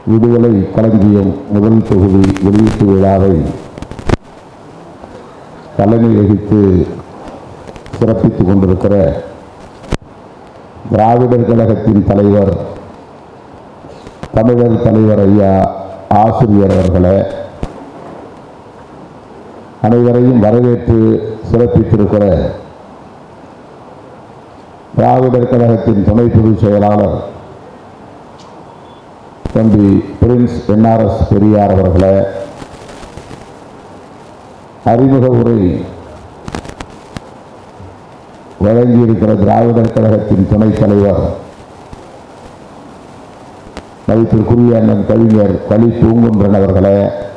விடுதலை களஞ்சியம் முதல் தொகுதி வெளியீட்டு விழாவை தலைமை வகித்து சிறப்பித்துக் கொண்டிருக்கிற திராவிடர் கழகத்தின் தலைவர் தமிழர் தலைவர் ஐயா ஆசிரியர் அவர்களே அனைவரையும் வரவேற்று சிறப்பித்திருக்கிற திராவிடர் கழகத்தின் துணை பொதுச் செயலாளர் தம்பி பிரின்ஸ் என்ஆர்எஸ் பெரியார் அவர்களே அறிமுக உரை வழங்கியிருக்கிற திராவிடர் கழகத்தின் துணைத் தலைவர் மதிப்பிற்குரிய அண்ணன் கவிஞர் களி பூங்குன்றன் அவர்களே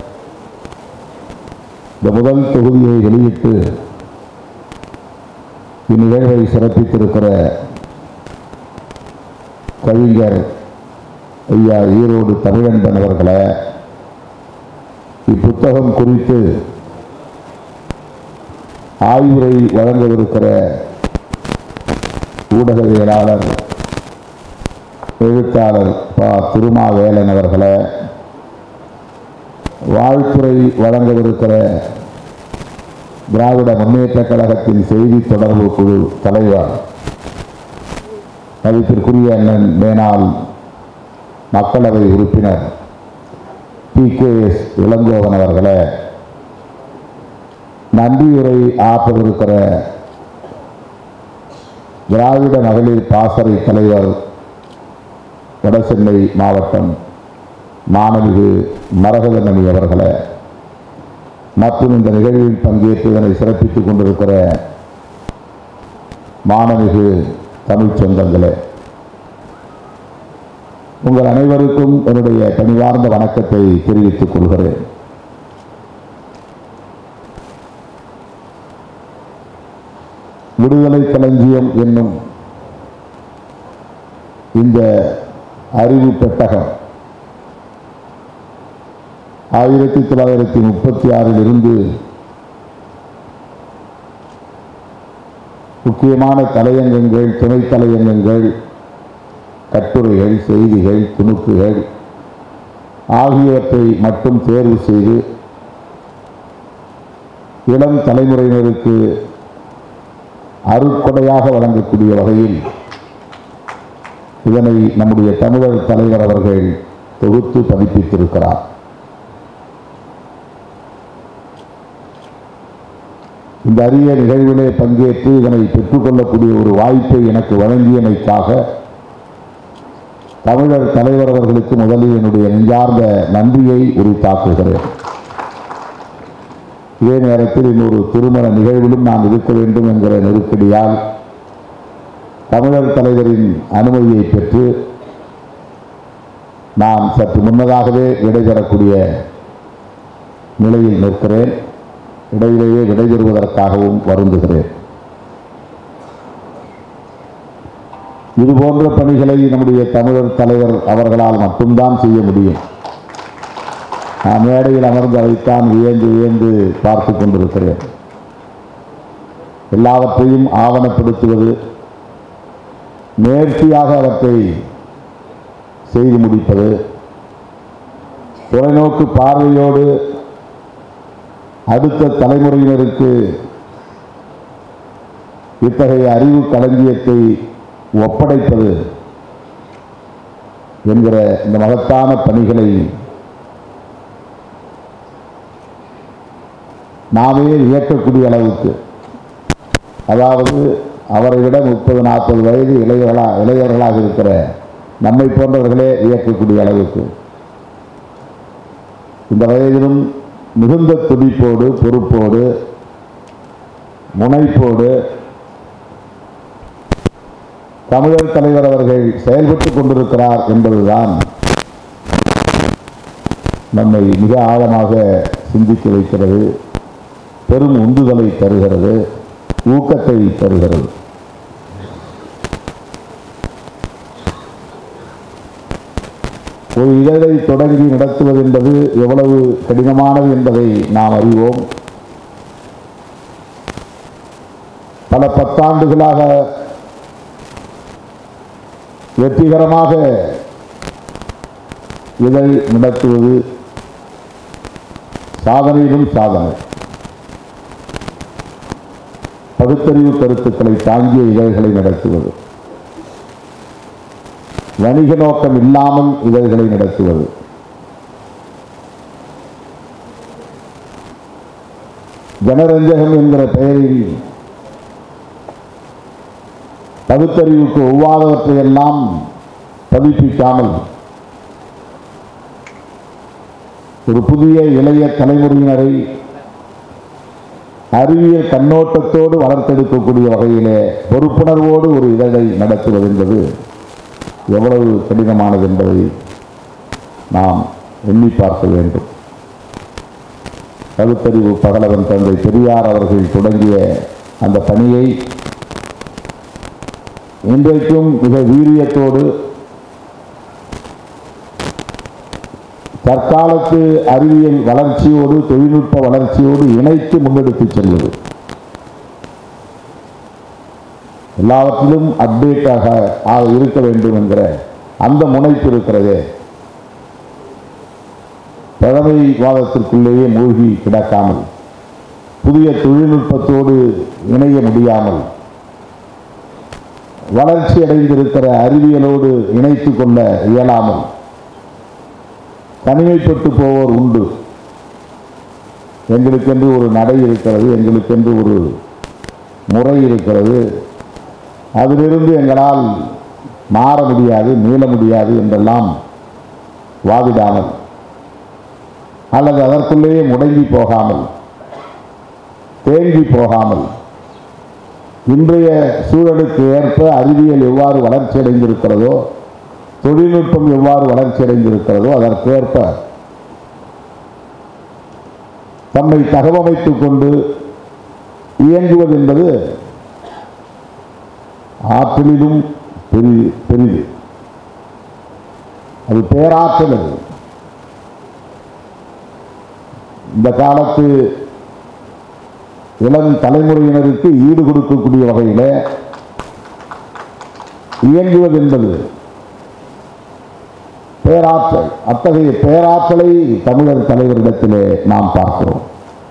இந்த முதல் தொகுதியை வெளியிட்டு இந்நிகழ்வை சிறப்பித்திருக்கிற கவிஞர் ஐயா ஈரோடு தமிழன்பன் அவர்களே இப்புத்தகம் குறித்து ஆய்வுரை வழங்கவிருக்கிற ஊடகவியலாளர் எழுத்தாளர் பா திருமாவேலன் அவர்களே வாழ்த்துறை வழங்கவிருக்கிற திராவிட முன்னேற்றக் கழகத்தின் செய்தி தொடர்பு குழு தலைவர் மதிப்பிற்குரிய அண்ணன் மேனாள் மக்களவை உறுப்பினர் பி கே எஸ் இளங்கோவன் அவர்களே நன்றியுரை ஆற்றவிருக்கிற திராவிட மகளிர் பாசறை தலைவர் வடசென்னை மாவட்டம் மாணவிகு மரகதமணி அவர்களே மற்றும் இந்த நிகழ்வில் பங்கேற்று இதனை சிறப்பித்துக் கொண்டிருக்கிற மாணவிகு தமிழ்ச் சொந்தங்களே உங்கள் அனைவருக்கும் என்னுடைய பணிவார்ந்த வணக்கத்தை தெரிவித்துக் கொள்கிறேன் விடுதலை களஞ்சியம் என்னும் இந்த அறிவு பெட்டகம் ஆயிரத்தி தொள்ளாயிரத்தி முப்பத்தி ஆறில் இருந்து முக்கியமான தலையங்கங்கள் துணை தலையங்கங்கள் கட்டுரைகள் செய்திகள் துணுக்குகள் ஆகியவற்றை மட்டும் தேர்வு செய்து இளம் தலைமுறையினருக்கு அருட்கொடையாக வழங்கக்கூடிய வகையில் இதனை நம்முடைய தமிழர் தலைவர் அவர்கள் தொகுத்து பதிப்பித்திருக்கிறார் இந்த அரிய நிகழ்விலே பங்கேற்று இதனை பெற்றுக்கொள்ளக்கூடிய ஒரு வாய்ப்பை எனக்கு வழங்கியமைக்காக தமிழர் தலைவர் அவர்களுக்கு முதலில் என்னுடைய நெஞ்சார்ந்த நன்றியை உரித்தாக்குகிறேன் இதே நேரத்தில் இன்னொரு திருமண நிகழ்விலும் நான் இருக்க வேண்டும் என்கிற நெருக்கடியால் தமிழர் தலைவரின் அனுமதியை பெற்று நான் சற்று முன்னதாகவே விடைபெறக்கூடிய நிலையில் நிற்கிறேன் இடையிலேயே விடைபெறுவதற்காகவும் வருந்துகிறேன் இது போன்ற பணிகளை நம்முடைய தமிழர் தலைவர் அவர்களால் மட்டும்தான் செய்ய முடியும் நான் மேடையில் அமர்ந்து அதைத்தான் வியந்து வியந்து பார்த்து கொண்டிருக்கிறேன் எல்லாவற்றையும் ஆவணப்படுத்துவது நேர்த்தியாக அவற்றை செய்து முடிப்பது தொலைநோக்கு பார்வையோடு அடுத்த தலைமுறையினருக்கு இத்தகைய அறிவு களஞ்சியத்தை ஒப்படைப்பது என்கிற இந்த மகத்தான பணிகளை நாமே இயக்கக்கூடிய அளவுக்கு அதாவது அவரை விட முப்பது நாற்பது வயது இளையவர்களா இளையவர்களாக இருக்கிற நம்மை போன்றவர்களே இயக்கக்கூடிய அளவுக்கு இந்த வயதிலும் மிகுந்த துடிப்போடு பொறுப்போடு முனைப்போடு தமிழர் தலைவர் அவர்கள் செயல்பட்டுக் கொண்டிருக்கிறார் என்பதுதான் நம்மை மிக ஆழமாக சிந்திக்க வைக்கிறது பெரும் உந்துதலை தருகிறது ஊக்கத்தை தருகிறது ஒரு இதழை தொடங்கி நடத்துவது என்பது எவ்வளவு கடினமானது என்பதை நாம் அறிவோம் பல பத்தாண்டுகளாக வெற்றிகரமாக இதழ் நடத்துவது சாதனையிலும் சாதனை பகுத்தறிவு கருத்துக்களை தாங்கிய இதழ்களை நடத்துவது வணிக நோக்கம் இல்லாமல் இதழ்களை நடத்துவது ஜனரஞ்சகம் என்கிற பெயரில் பகுத்தறிவுக்கு ஒவ்வாதவற்றையெல்லாம் பதிப்பிக்காமல் ஒரு புதிய இளைய தலைமுறையினரை அறிவியல் கண்ணோட்டத்தோடு வளர்த்தெடுக்கக்கூடிய வகையிலே பொறுப்புணர்வோடு ஒரு இதழை நடத்துவது என்பது எவ்வளவு கடினமானது என்பதை நாம் எண்ணி பார்க்க வேண்டும் பகுத்தறிவு பகலவன் தந்தை பெரியார் அவர்கள் தொடங்கிய அந்த பணியை இன்றைக்கும் மிக வீரியத்தோடு தற்காலத்து அறிவியல் வளர்ச்சியோடு தொழில்நுட்ப வளர்ச்சியோடு இணைத்து முன்னெடுத்துச் செல்வது எல்லாவற்றிலும் அப்டேட்டாக ஆக இருக்க வேண்டும் என்கிற அந்த முனைப்பு இருக்கிறதே பழமைவாதத்திற்குள்ளேயே மூழ்கி கிடக்காமல் புதிய தொழில்நுட்பத்தோடு இணைய முடியாமல் வளர்ச்சி அடைந்திருக்கிற அறிவியலோடு இணைத்துக் கொள்ள இயலாமல் தனிமைப்பட்டு போவோர் உண்டு எங்களுக்கென்று ஒரு நடை இருக்கிறது எங்களுக்கென்று ஒரு முறை இருக்கிறது அதிலிருந்து எங்களால் மாற முடியாது மீள முடியாது என்றெல்லாம் வாதிடாமல் அல்லது அதற்குள்ளேயே முடங்கி போகாமல் தேங்கி போகாமல் இன்றைய சூழலுக்கு ஏற்ப அறிவியல் எவ்வாறு வளர்ச்சி அடைந்திருக்கிறதோ தொழில்நுட்பம் எவ்வாறு வளர்ச்சி அடைந்திருக்கிறதோ அதற்கேற்ப தம்மை தகவமைத்துக் கொண்டு இயங்குவது என்பது ஆற்றலிலும் பெரி பெரிது அது பேராற்றல் அது இந்த காலத்து இளம் தலைமுறையினருக்கு ஈடு கொடுக்கக்கூடிய வகையில் இயங்குவது என்பது பேராற்றல் அத்தகைய பேராற்றலை தமிழர் தலைவரிடத்திலே நாம் பார்க்கிறோம்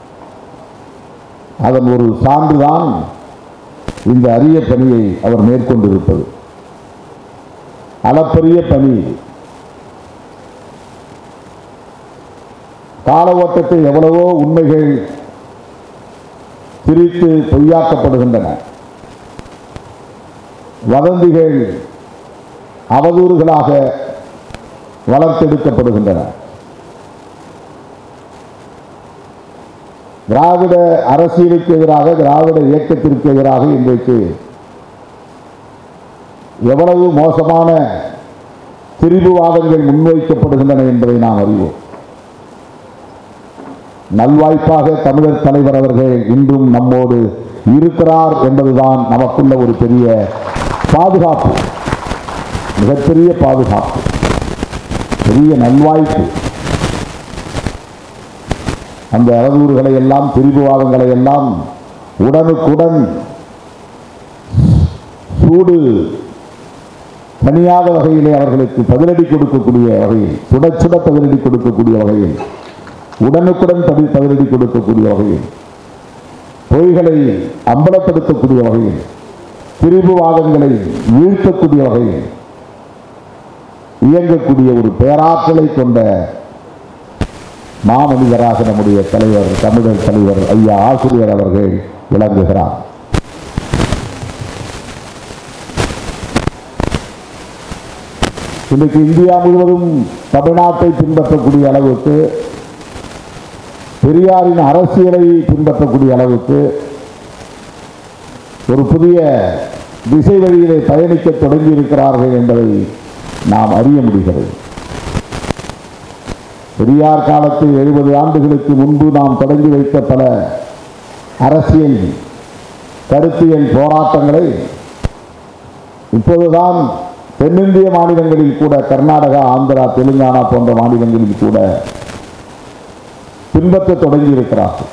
அதன் ஒரு சான்றுதான் இந்த அரிய பணியை அவர் மேற்கொண்டிருப்பது அளப்பரிய பணி கால ஓட்டத்தை எவ்வளவோ உண்மைகள் திரித்து பொய்யாக்கப்படுகின்றன வதந்திகள் அவதூறுகளாக வளர்த்தெடுக்கப்படுகின்றன திராவிட அரசியலுக்கு எதிராக திராவிட இயக்கத்திற்கு எதிராக இன்றைக்கு எவ்வளவு மோசமான திரிபுவாதங்கள் முன்வைக்கப்படுகின்றன என்பதை நாம் அறிவோம் நல்வாய்ப்பாக தமிழர் தலைவர் அவர்கள் இன்றும் நம்மோடு இருக்கிறார் என்பதுதான் நமக்குள்ள ஒரு பெரிய பாதுகாப்பு மிகப்பெரிய பாதுகாப்பு பெரிய நல்வாய்ப்பு அந்த அவதூறுகளை எல்லாம் பிரிவுவாதங்களை எல்லாம் உடனுக்குடன் சூடு தனியாத வகையிலே அவர்களுக்கு பதிலடி கொடுக்கக்கூடிய வகையில் சுட சுட பதிலடி கொடுக்கக்கூடிய வகையில் உடனுக்குடன் பதி பதிலடி கொடுக்கக்கூடிய வகையில் பொய்களை அம்பலப்படுத்தக்கூடிய வகையில் பிரிவுவாதங்களை வீழ்த்தக்கூடிய வகையில் இயங்கக்கூடிய ஒரு பேராற்றலை கொண்ட மாமனிதராக நம்முடைய தலைவர் தமிழர் தலைவர் ஐயா ஆசிரியர் அவர்கள் விளங்குகிறார் இன்றைக்கு இந்தியா முழுவதும் தமிழ்நாட்டை பின்பற்றக்கூடிய அளவுக்கு பெரியாரின் அரசியலை பின்பற்றக்கூடிய அளவுக்கு ஒரு புதிய திசை வழியிலே பயணிக்க தொடங்கி இருக்கிறார்கள் என்பதை நாம் அறிய முடிகிறது பெரியார் காலத்தில் எழுபது ஆண்டுகளுக்கு முன்பு நாம் தொடங்கி வைத்த பல அரசியல் கருத்தியல் போராட்டங்களை இப்போதுதான் தென்னிந்திய மாநிலங்களில் கூட கர்நாடகா ஆந்திரா தெலுங்கானா போன்ற மாநிலங்களில் கூட பின்பற்ற தொடங்கி இருக்கிறார்கள்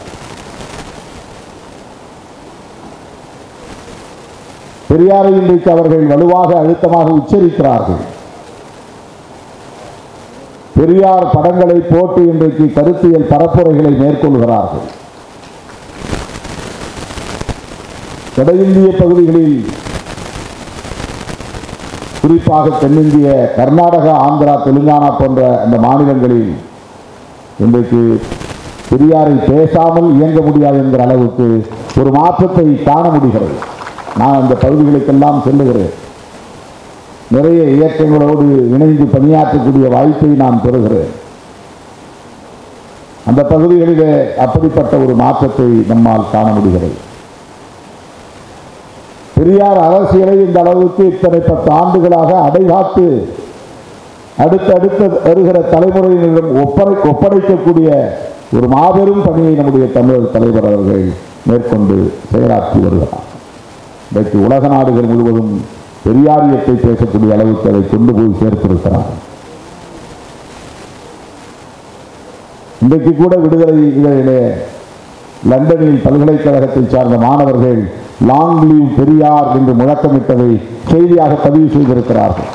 பெரியாரை இன்றைக்கு அவர்கள் வலுவாக அழுத்தமாக உச்சரிக்கிறார்கள் பெரியார் படங்களை போட்டு இன்றைக்கு கருத்தியல் பரப்புரைகளை மேற்கொள்கிறார்கள் வட இந்திய பகுதிகளில் குறிப்பாக தென்னிந்திய கர்நாடகா ஆந்திரா தெலுங்கானா போன்ற அந்த மாநிலங்களில் இன்றைக்கு பெரியாரை பேசாமல் இயங்க முடியாது என்கிற அளவுக்கு ஒரு மாற்றத்தை காண முடிகிறது நான் அந்த பகுதிகளுக்கெல்லாம் செல்லுகிறேன் நிறைய இயக்கங்களோடு இணைந்து பணியாற்றக்கூடிய வாய்ப்பை நான் பெறுகிறேன் அந்த பகுதிகளிலே அப்படிப்பட்ட ஒரு மாற்றத்தை நம்மால் காண முடிகிறது பெரியார் அரசியலை இந்த அளவுக்கு இத்தனை பத்து ஆண்டுகளாக அடைகாத்து அடுத்தடுத்த வருகிற தலைமுறையினரிடம் ஒப்படை ஒப்படைக்கக்கூடிய ஒரு மாபெரும் பணியை நம்முடைய தமிழர் தலைவர் அவர்கள் மேற்கொண்டு செயலாற்றி வருகிறார் இன்றைக்கு உலக நாடுகள் முழுவதும் பெரியாரியத்தை பேசக்கூடிய அளவுக்கு அதை கொண்டு போய் சேர்த்திருக்கிறார் இன்றைக்கு கூட விடுதலை இதழிலே லண்டனில் பல்கலைக்கழகத்தை சார்ந்த மாணவர்கள் லாங் லீவ் பெரியார் என்று முழக்கமிட்டதை செய்தியாக பதிவு செய்திருக்கிறார்கள்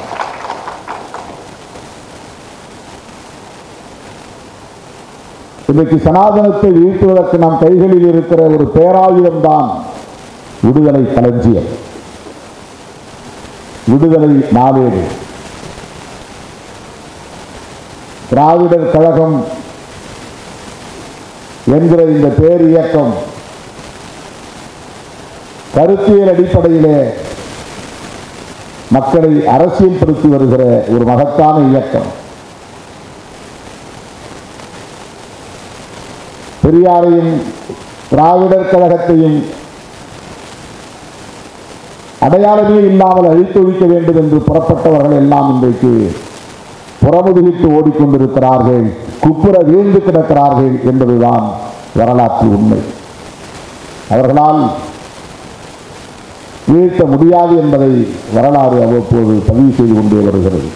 இன்றைக்கு சனாதனத்தை வீழ்த்துவதற்கு நம் கைகளில் இருக்கிற ஒரு பேராயுதம்தான் விடுதலை களஞ்சியம் விடுதலை நாளேடு திராவிடர் கழகம் என்கிற இந்த பேர் இயக்கம் கருத்தியல் அடிப்படையிலே மக்களை அரசியல்படுத்தி வருகிற ஒரு மகத்தான இயக்கம் பெரியாரையும் திராவிடர் கழகத்தையும் அடையாளமே இல்லாமல் அழித்தொழிக்க வேண்டும் என்று புறப்பட்டவர்கள் எல்லாம் இன்றைக்கு புறமுதுகிட்டு ஓடிக்கொண்டிருக்கிறார்கள் குப்புற வீழ்ந்து கிடக்கிறார்கள் என்பதுதான் வரலாற்று உண்மை அவர்களால் வீழ்த்த முடியாது என்பதை வரலாறு அவ்வப்போது பதிவு செய்து கொண்டே வருகிறது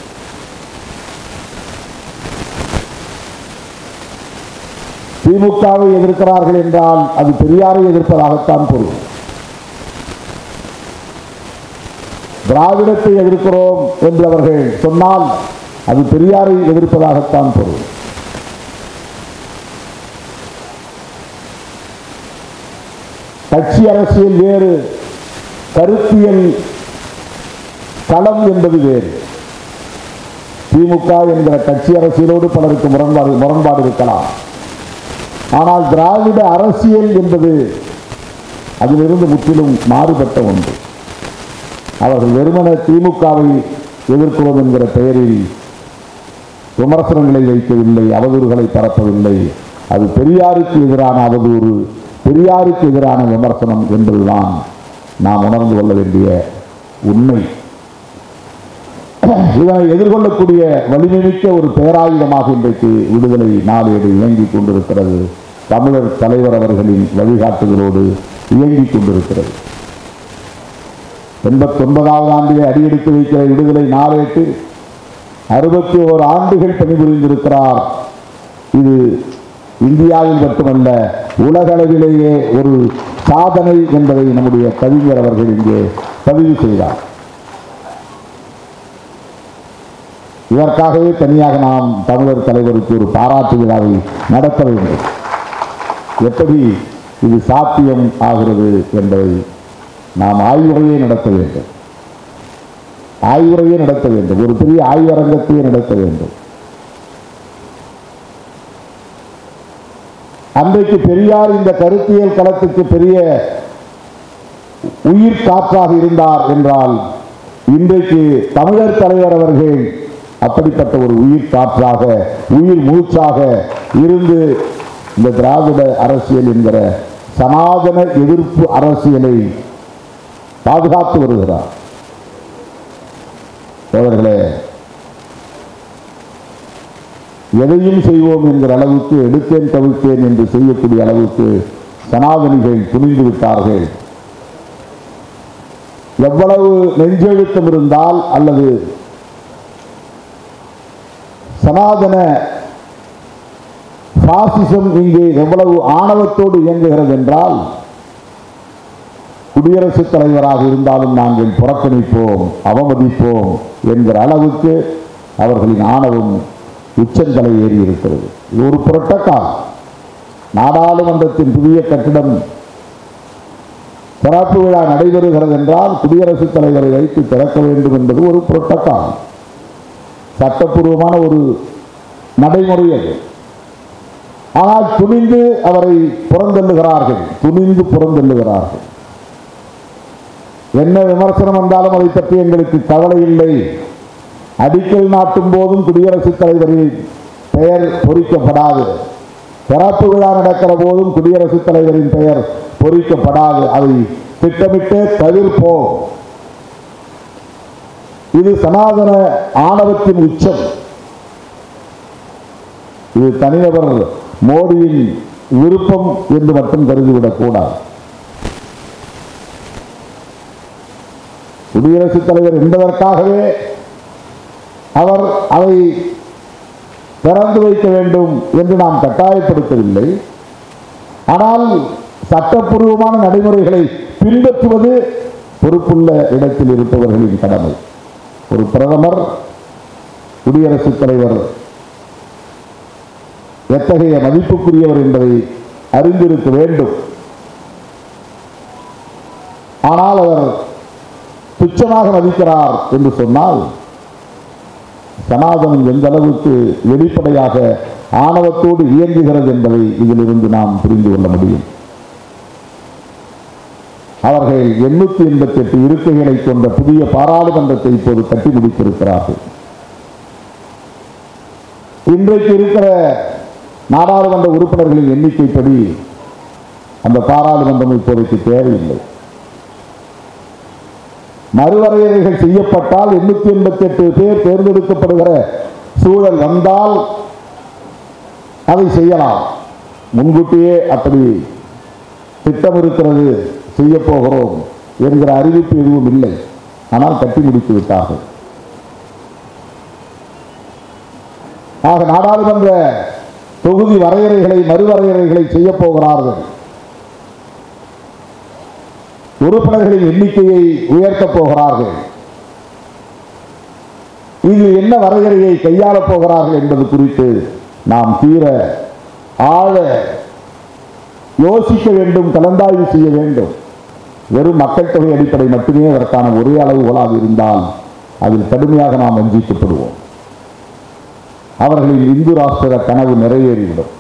திமுகவை எதிர்க்கிறார்கள் என்றால் அது பெரியாரை எதிர்ப்பதாகத்தான் பொருள் திராவிடத்தை எதிர்க்கிறோம் என்று அவர்கள் சொன்னால் அது பெரியாரை எதிர்ப்பதாகத்தான் பொருள் கட்சி அரசியல் வேறு கருத்தியல் களம் என்பது வேறு திமுக என்கிற கட்சி அரசியலோடு பலருக்கு முரண்பாடு முரண்பாடு இருக்கலாம் ஆனால் திராவிட அரசியல் என்பது அதிலிருந்து முற்றிலும் மாறுபட்ட ஒன்று அவர்கள் வெறுமன திமுகவை எதிர்க்கிறோம் என்கிற பெயரில் விமர்சனங்களை வைக்கவில்லை அவதூறுகளை பரப்பவில்லை அது பெரியாருக்கு எதிரான அவதூறு பெரியாருக்கு எதிரான விமர்சனம் என்பதுதான் நாம் உணர்ந்து கொள்ள வேண்டிய உண்மை இதனை எதிர்கொள்ளக்கூடிய வலிமைமிக்க ஒரு பேராயுதமாக இன்றைக்கு விடுதலை நாளேடு இயங்கிக் கொண்டிருக்கிறது தமிழர் தலைவர் அவர்களின் வழிகாட்டுதலோடு இயங்கிக் கொண்டிருக்கிறது எண்பத்தி ஒன்பதாவது ஆண்டிலே அடியெடுத்து வைக்கிற விடுதலை நாளேட்டு அறுபத்தி ஓரு ஆண்டுகள் பணிபுரிந்திருக்கிறார் இது இந்தியாவில் மட்டுமல்ல உலகளவிலேயே ஒரு சாதனை என்பதை நம்முடைய கவிஞர் அவர்கள் இங்கே பதிவு செய்தார் இதற்காகவே தனியாக நாம் தமிழர் தலைவருக்கு ஒரு பாராட்டு விழாவை நடத்த வேண்டும் எப்படி இது சாத்தியம் ஆகிறது என்பதை நாம் ஆய்வுரையே நடத்த வேண்டும் ஆய்வுரையே நடத்த வேண்டும் ஒரு பெரிய ஆய்வரங்கத்தையே நடத்த வேண்டும் அன்றைக்கு பெரியார் இந்த கருத்தியல் களத்துக்கு பெரிய உயிர் காற்றாக இருந்தார் என்றால் இன்றைக்கு தமிழர் தலைவர் அவர்கள் அப்படிப்பட்ட ஒரு உயிர் காற்றாக உயிர் மூச்சாக இருந்து இந்த திராவிட அரசியல் என்கிற சனாதன எதிர்ப்பு அரசியலை பாதுகாத்து வருகிறார் தோழர்களே எதையும் செய்வோம் என்கிற அளவுக்கு எடுத்தேன் கவிழ்த்தேன் என்று செய்யக்கூடிய அளவுக்கு சனாதனிகள் துணிந்து விட்டார்கள் எவ்வளவு நெஞ்செழுத்தம் இருந்தால் அல்லது சனாதன பாசிசம் இங்கே எவ்வளவு ஆணவத்தோடு இயங்குகிறது என்றால் குடியரசுத் தலைவராக இருந்தாலும் நாங்கள் புறக்கணிப்போம் அவமதிப்போம் என்கிற அளவுக்கு அவர்களின் ஆணவம் உச்சந்தலை ஏறி இருக்கிறது இது ஒரு புரட்டக்கால் நாடாளுமன்றத்தின் புதிய கட்டிடம் திறப்பு விழா நடைபெறுகிறது என்றால் குடியரசுத் தலைவரை வைத்து திறக்க வேண்டும் என்பது ஒரு புரட்டக்கால் சட்டப்பூர்வமான ஒரு நடைமுறை அது ஆனால் துணிந்து அவரை புறந்தள்ளுகிறார்கள் துணிந்து புறந்தள்ளுகிறார்கள் என்ன விமர்சனம் வந்தாலும் அதை பற்றி எங்களுக்கு கவலை இல்லை அடிக்கல் நாட்டும் போதும் குடியரசுத் தலைவரின் பெயர் பொறிக்கப்படாது திறப்பு விழா நடக்கிற போதும் குடியரசுத் தலைவரின் பெயர் பொறிக்கப்படாது அதை திட்டமிட்டே தவிர்ப்போம் இது சனாதன ஆணவத்தின் உச்சம் இது தனிநபர் மோடியின் விருப்பம் என்று மட்டும் கருதிவிடக் கூடாது குடியரசுத் தலைவர் என்பதற்காகவே அவர் அதை திறந்து வைக்க வேண்டும் என்று நாம் கட்டாயப்படுத்தவில்லை ஆனால் சட்டப்பூர்வமான நடைமுறைகளை பின்பற்றுவது பொறுப்புள்ள இடத்தில் இருப்பவர்களின் கடமை ஒரு பிரதமர் குடியரசுத் தலைவர் எத்தகைய மதிப்புக்குரியவர் என்பதை அறிந்திருக்க வேண்டும் ஆனால் அவர் துச்சமாக மதிக்கிறார் என்று சொன்னால் சனாதனம் எந்த அளவுக்கு வெளிப்படையாக ஆணவத்தோடு இயங்குகிறது என்பதை இதிலிருந்து நாம் புரிந்து கொள்ள முடியும் அவர்கள் எண்ணூத்தி எண்பத்தி எட்டு இருக்கைகளை கொண்ட புதிய பாராளுமன்றத்தை இப்போது கட்டி முடித்திருக்கிறார்கள் இன்றைக்கு இருக்கிற நாடாளுமன்ற உறுப்பினர்களின் எண்ணிக்கைப்படி அந்த பாராளுமன்றம் இப்போதைக்கு தேவையில்லை மறுவரையறைகள் செய்யப்பட்டால் எண்ணூத்தி எண்பத்தி எட்டு பேர் தேர்ந்தெடுக்கப்படுகிற சூழல் வந்தால் அதை செய்யலாம் முன்கூட்டியே அப்படி திட்டம் இருக்கிறது செய்ய போகிறோம் என்கிற அறிவிப்பு எதுவும் இல்லை ஆனால் கட்டி முடித்து விட்டார்கள் ஆக நாடாளுமன்ற தொகுதி வரையறைகளை மறுவரையறைகளை செய்ய போகிறார்கள் உறுப்பினர்களின் எண்ணிக்கையை உயர்த்தப் போகிறார்கள் இது என்ன வரையறையை கையாளப் போகிறார்கள் என்பது குறித்து நாம் தீர ஆழ யோசிக்க வேண்டும் கலந்தாய்வு செய்ய வேண்டும் வெறும் மக்கள் தொகை அடிப்படை மட்டுமே அதற்கான ஒரே அளவுகோலாக இருந்தால் அதில் கடுமையாக நாம் வஞ்சிக்கப்படுவோம் அவர்களின் இந்து ராஷ்டிர கனவு நிறைவேறிவிடும்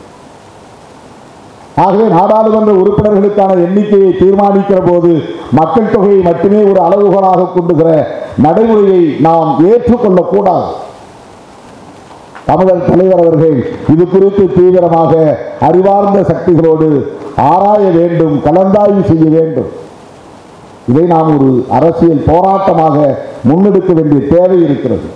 ஆகவே நாடாளுமன்ற உறுப்பினர்களுக்கான எண்ணிக்கையை தீர்மானிக்கிற போது மக்கள் தொகையை மட்டுமே ஒரு அளவுகோலாக கொண்டுகிற நடைமுறையை நாம் ஏற்றுக்கொள்ளக்கூடாது தமிழர் தலைவர் அவர்கள் இது குறித்து தீவிரமாக அறிவார்ந்த சக்திகளோடு ஆராய வேண்டும் கலந்தாய்வு செய்ய வேண்டும் இதை நாம் ஒரு அரசியல் போராட்டமாக முன்னெடுக்க வேண்டிய தேவை இருக்கிறது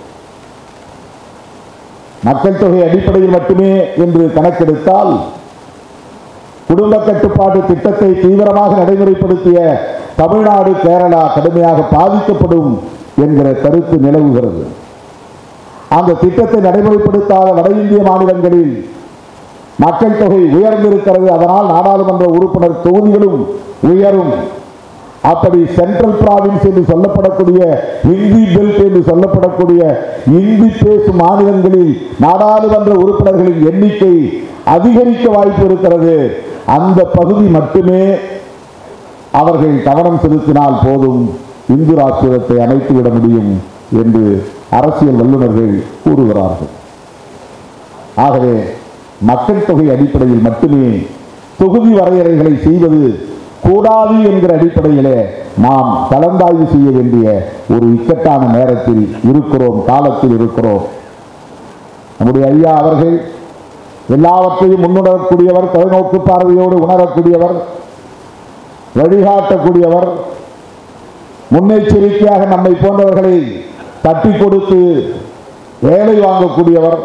மக்கள் தொகை அடிப்படையில் மட்டுமே என்று கணக்கெடுத்தால் குடும்ப கட்டுப்பாட்டு திட்டத்தை தீவிரமாக நடைமுறைப்படுத்திய தமிழ்நாடு கேரளா கடுமையாக பாதிக்கப்படும் என்கிற கருத்து நிலவுகிறது அந்த திட்டத்தை நடைமுறைப்படுத்தாத வட இந்திய மாநிலங்களில் மக்கள் தொகை உயர்ந்திருக்கிறது அதனால் நாடாளுமன்ற உறுப்பினர் தொகுதிகளும் உயரும் அப்படி சென்ட்ரல் பிராவின்ஸ் என்று சொல்லப்படக்கூடிய இந்தி பெல்ட் என்று சொல்லப்படக்கூடிய இந்தி பேசும் மாநிலங்களில் நாடாளுமன்ற உறுப்பினர்களின் எண்ணிக்கை அதிகரிக்க வாய்ப்பு இருக்கிறது அந்த பகுதி மட்டுமே அவர்கள் கவனம் செலுத்தினால் போதும் இந்து ராஷ்டிரத்தை அமைத்துவிட முடியும் என்று அரசியல் வல்லுநர்கள் கூறுகிறார்கள் ஆகவே மக்கள் தொகை அடிப்படையில் மட்டுமே தொகுதி வரையறைகளை செய்வது கூடாது என்கிற அடிப்படையிலே நாம் கலந்தாய்வு செய்ய வேண்டிய ஒரு இக்கட்டான நேரத்தில் இருக்கிறோம் காலத்தில் இருக்கிறோம் நம்முடைய ஐயா அவர்கள் எல்லாவற்றையும் முன்னுணரக்கூடியவர் தொலைநோக்கு பார்வையோடு உணரக்கூடியவர் வழிகாட்டக்கூடியவர் முன்னெச்சரிக்கையாக நம்மை போன்றவர்களை தட்டி கொடுத்து வேலை வாங்கக்கூடியவர்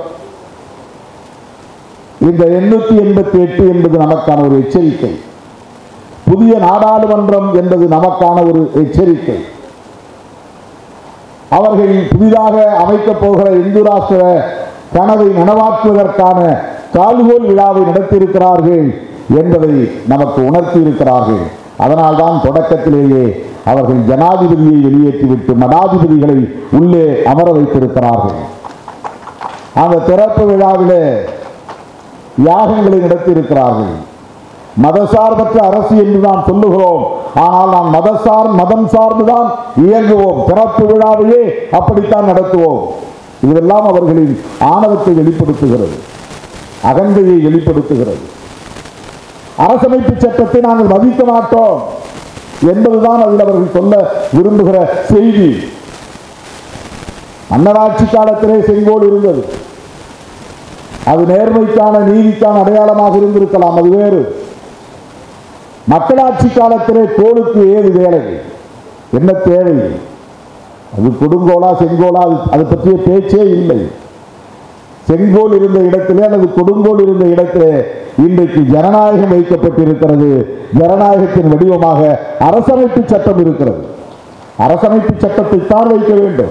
இந்த எண்ணூத்தி எண்பத்தி எட்டு என்பது நமக்கான ஒரு எச்சரிக்கை புதிய நாடாளுமன்றம் என்பது நமக்கான ஒரு எச்சரிக்கை அவர்கள் புதிதாக அமைக்கப் போகிற இந்து ராஷ்டிர கனவை நனவாக்குவதற்கான கால்கோல் விழாவை நடத்தியிருக்கிறார்கள் என்பதை நமக்கு உணர்த்தி இருக்கிறார்கள் அதனால்தான் தொடக்கத்திலேயே அவர்கள் ஜனாதிபதியை வெளியேற்றிவிட்டு மடாதிபதிகளை உள்ளே அமர வைத்திருக்கிறார்கள் அந்த திறப்பு விழாவிலே யாகங்களை நடத்தியிருக்கிறார்கள் மதசார்பற்ற அரசு என்று நாம் சொல்லுகிறோம் ஆனால் நாம் மதசார் மதம் சார்ந்துதான் இயங்குவோம் திறப்பு விழாவையே அப்படித்தான் நடத்துவோம் இதெல்லாம் அவர்களின் ஆணவத்தை வெளிப்படுத்துகிறது அகந்தையை வெளிப்படுத்துகிறது அரசமைப்பு சட்டத்தை நாங்கள் மதிக்க மாட்டோம் என்பதுதான் அதில் அவர்கள் சொல்ல விரும்புகிற செய்தி மன்னராட்சி காலத்திலே செங்கோல் இருந்தது அது நேர்மைக்கான நீதிக்கான அடையாளமாக இருந்திருக்கலாம் அது வேறு மக்களாட்சி காலத்திலே கோளுக்கு ஏது வேலை என்ன தேவை அது கொடுங்கோலா செங்கோலா அது அது பற்றிய பேச்சே இல்லை செங்கோல் இருந்த இடத்திலே அல்லது கொடுங்கோல் இருந்த இடத்திலே இன்றைக்கு ஜனநாயகம் வைக்கப்பட்டிருக்கிறது ஜனநாயகத்தின் வடிவமாக அரசமைப்பு சட்டம் இருக்கிறது அரசமைப்பு சட்டத்தை தான் வைக்க வேண்டும்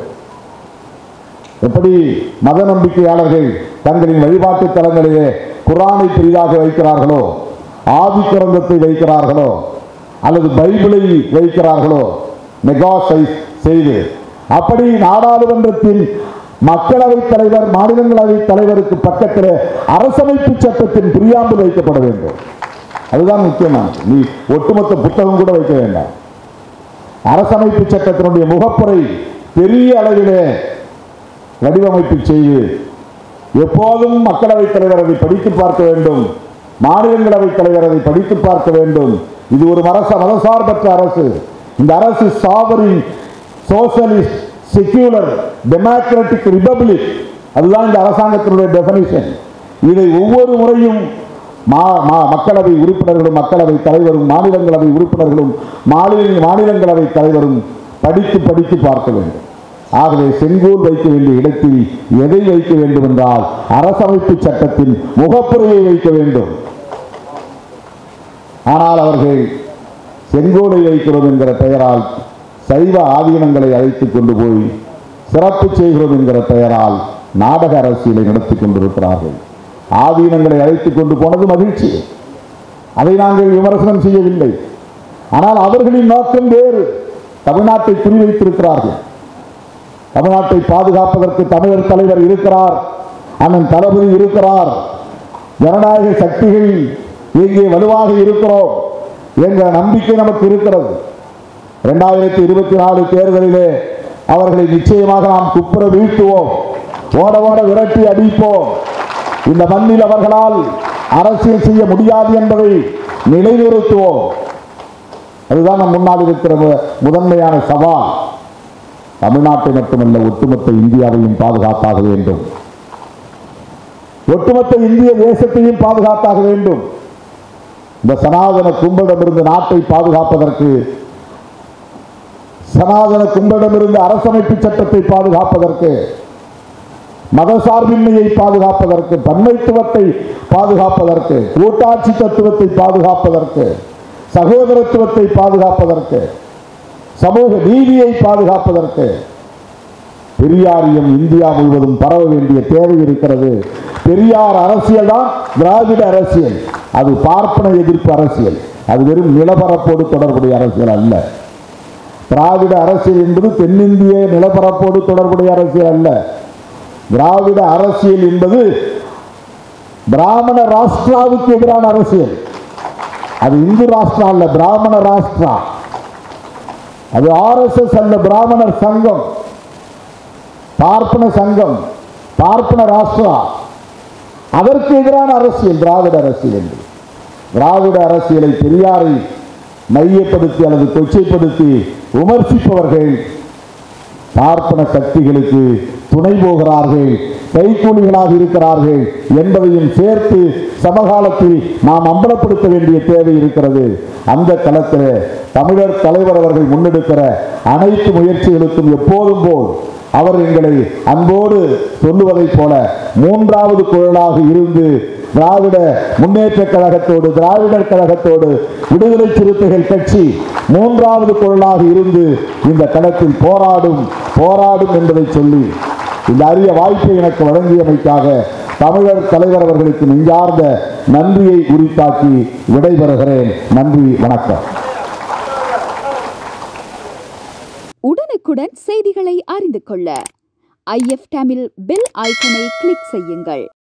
எப்படி மத நம்பிக்கையாளர்கள் தங்களின் வழிபாட்டு தலங்களிலே குரானை பெரிதாக வைக்கிறார்களோ ஆதி கிரந்தத்தை வைக்கிறார்களோ அல்லது பைபிளை வைக்கிறார்களோ மெகா சைஸ் செய்து அப்படி நாடாளுமன்றத்தின் மக்களவைத் தலைவர் மாநிலங்களவை தலைவருக்கு பக்கத்தில் அரசமைப்பு சட்டத்தின் பிரியாம்பு வைக்கப்பட வேண்டும் அதுதான் முக்கியமானது நீ ஒட்டுமொத்த புத்தகம் கூட வைக்க வேண்டாம் அரசமைப்பு சட்டத்தினுடைய முகப்புரை பெரிய அளவிலே வடிவமைப்பு செய்து எப்போதும் மக்களவைத் தலைவர் அதை படித்து பார்க்க வேண்டும் மாநிலங்களவைத் தலைவர் அதை படித்து பார்க்க வேண்டும் இது ஒரு மரச மதசார்பற்ற அரசு இந்த அரசு sovereign socialist secular democratic republic அதுதான் இந்த அரசாங்கத்தினுடைய டெபனிஷன் இதை ஒவ்வொரு முறையும் மா- மா- மக்களவை உறுப்பினர்களும் மக்களவை தலைவரும் மாநிலங்களவை உறுப்பினர்களும் மாநில மாநிலங்களவை தலைவரும் படித்து படித்து பார்க்க வேண்டும் ஆகவே செங்கோல் வைக்க வேண்டிய இடத்தில் எதை வைக்க வேண்டும் என்றால் அரசமைப்பு சட்டத்தின் முகப்புரையை வைக்க வேண்டும் ஆனால் அவர்கள் செங்கோலை வைக்கிறோம் என்கிற பெயரால் சைவ ஆதீனங்களை அழைத்துக் கொண்டு போய் சிறப்பு செய்கிறோம் என்கிற பெயரால் நாடக அரசியலை நடத்தி கொண்டிருக்கிறார்கள் ஆதீனங்களை அழைத்துக் கொண்டு போனது மகிழ்ச்சி அதை நாங்கள் விமர்சனம் செய்யவில்லை ஆனால் அவர்களின் நோக்கம் வேறு தமிழ்நாட்டை குறிவைத்திருக்கிறார்கள் தமிழ்நாட்டை பாதுகாப்பதற்கு தமிழர் தலைவர் இருக்கிறார் அண்ணன் தளபதி இருக்கிறார் ஜனநாயக சக்திகள் இங்கே வலுவாக இருக்கிறோம் என்ற நம்பிக்கை நமக்கு இருக்கிறது இரண்டாயிரத்தி இருபத்தி நாலு தேர்தலிலே அவர்களை நிச்சயமாக நாம் குப்புற வீழ்த்துவோம் ஓட ஓட விரட்டி அடிப்போம் இந்த மண்ணில் அவர்களால் அரசியல் செய்ய முடியாது என்பதை நிலைநிறுத்துவோம் அதுதான் நம் முன்னால் இருக்கிற மு- முதன்மையான சவால் தமிழ்நாட்டை மட்டுமல்ல ஒட்டுமொத்த இந்தியாவையும் பாதுகாத்தாக வேண்டும் ஒட்டுமொத்த இந்திய தேசத்தையும் பாதுகாத்தாக வேண்டும் இந்த சனாதன கும்பலிடமிருந்து நாட்டை பாதுகாப்பதற்கு சனாதன கும்பலிடமிருந்து அரசமைப்பு சட்டத்தை பாதுகாப்பதற்கு மதசார்பின்மையை பாதுகாப்பதற்கு பன்மைத்துவத்தை பாதுகாப்பதற்கு கூட்டாட்சி தத்துவத்தை பாதுகாப்பதற்கு சகோதரத்துவத்தை பாதுகாப்பதற்கு சமூக நீதியை பாதுகாப்பதற்கு பெரியாரியம் இந்தியா முழுவதும் பரவ வேண்டிய தேவை இருக்கிறது பெரியார் அரசியல் தான் திராவிட அரசியல் அது பார்ப்பன எதிர்ப்பு அரசியல் அது வெறும் நிலப்பரப்போடு தொடர்புடைய அரசியல் அல்ல திராவிட அரசியல் என்பது தென்னிந்திய நிலப்பரப்போடு தொடர்புடைய அரசியல் அல்ல திராவிட அரசியல் என்பது பிராமண ராஷ்டிராவுக்கு எதிரான அரசியல் அது இந்து ராஷ்டிரா அல்ல பிராமண ராஷ்டிரா அது ஆர்எஸ்எஸ் அல்ல பிராமணர் சங்கம் பார்ப்பன சங்கம் பார்ப்பன ராஷ்டிரா அதற்கு எதிரான அரசியல் திராவிட அரசியல் என்று திராவிட அரசியலை பெரியாரை மையப்படுத்தி அல்லது கொச்சைப்படுத்தி விமர்சிப்பவர்கள் பார்ப்பன சக்திகளுக்கு துணை போகிறார்கள் கைக்கூலிகளாக இருக்கிறார்கள் என்பதையும் சேர்த்து சமகாலத்தில் நாம் அம்பலப்படுத்த வேண்டிய தேவை இருக்கிறது அந்த களத்தில் தமிழர் தலைவர் அவர்கள் முன்னெடுக்கிற அனைத்து முயற்சிகளுக்கும் எப்போதும் போல் அவர் எங்களை அன்போடு சொல்லுவதைப் போல மூன்றாவது குரலாக இருந்து திராவிட முன்னேற்ற கழகத்தோடு திராவிடர் கழகத்தோடு விடுதலை சிறுத்தைகள் கட்சி மூன்றாவது குரலாக இருந்து இந்த களத்தில் போராடும் போராடும் என்பதை சொல்லி இந்த அரிய வாய்ப்பை எனக்கு வழங்கியமைக்காக தமிழர் தலைவர் அவர்களுக்கு நெஞ்சார்ந்த நன்றியை உரித்தாக்கி விடைபெறுகிறேன் நன்றி வணக்கம் உடனுக்குடன் செய்திகளை அறிந்து கொள்ள ஐஎஃப் தமிழ் பெல் ஐக்கனை கிளிக் செய்யுங்கள்